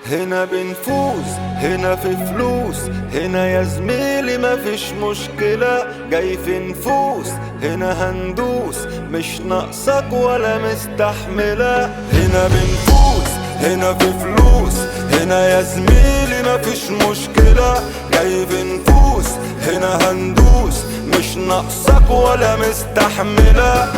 هنا بنفوز هنا في فلوس هنا يا زميلي مفيش مشكلة جاي في نفوس هنا هندوس مش ناقصك ولا مستحملة هنا بنفوز هنا في فلوس هنا يا زميلي مفيش مشكلة جاي في نفوس هنا هندوس مش ناقصك ولا مستحملة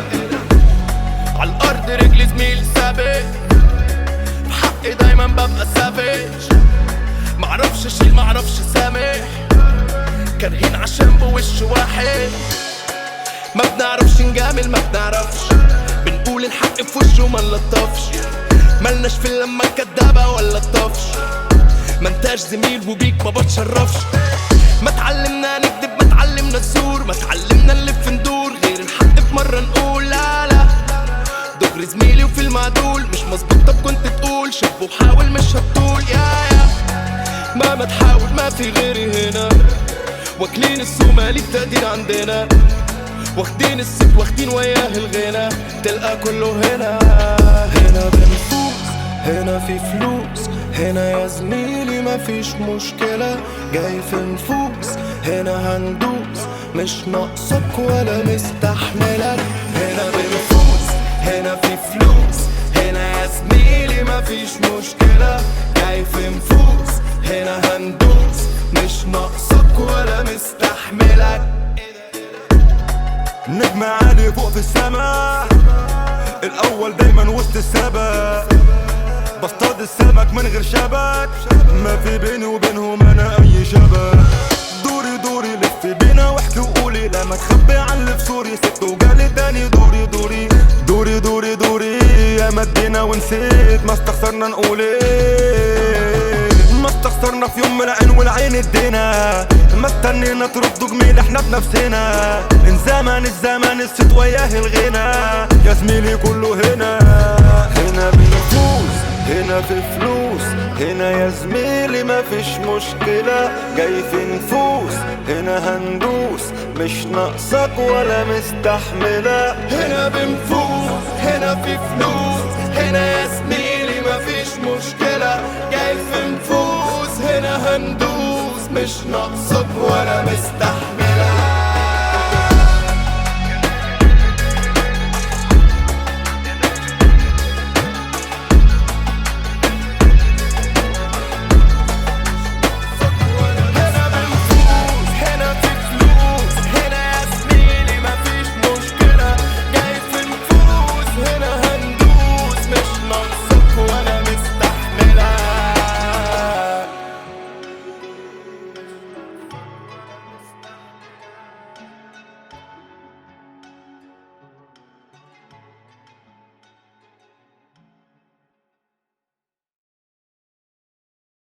عالارض رجلي زميل ثابت بحقي دايما ببقى سافج معرفش اشيل معرفش سامح كارهين عشان بوش واحد ما بنعرفش نجامل ما بنعرفش بنقول الحق في وشه وما نلطفش ملناش في اللمة الكدابة ولا الطفش ما انتاش زميل وبيك ما بتشرفش ما تعلمنا نكذب ما تعلمنا الزور ما تعلمنا نلف ندور غير الحق في مرة نقول لا لا دغري زميلي وفي المعدول مش مظبوط طب كنت تقول شاب وحاول مش هتطول يا يا مهما تحاول ما في غيري هنا واكلين الصومالي التقدير عندنا واخدين الست واخدين وياه الغنى تلقى كله هنا هنا بنفوز هنا في فلوس هنا يا زميلي مفيش مشكلة جاي في نفوس هنا هندوس مش ناقصك ولا مستحملك هنا بنفوز هنا في فلوس هنا يا زميلي مفيش مشكلة جاي في نفوس هنا هندوس مش ناقصك ولا مستحملك نجم عالي فوق في السما الاول دايما وسط السبق بصطاد السمك من غير شبك ما في بيني وبينهم انا اي شبك دوري دوري لف بينا واحكي وقولي لما تخبي عن اللي في سوري سبت وجالي تاني دوري دوري دوري دوري دوري يا مدينا ونسيت ما استخسرنا نقول ايه ما استخسرنا في يوم من العين والعين ادينا ما استنينا تردوا جميل احنا بنفسنا من زمن الزمن الست وياه الغنى يا زميلي كله هنا هنا بنفوز هنا في فلوس هنا يا زميلي مفيش مشكلة جاي في نفوس هنا هندوس مش ناقصك ولا مستحملة هنا بنفوز هنا في فلوس هنا يا زميلي مفيش مشكلة جاي في نفوس هنا هندوس مش ناقصك ولا مستحمل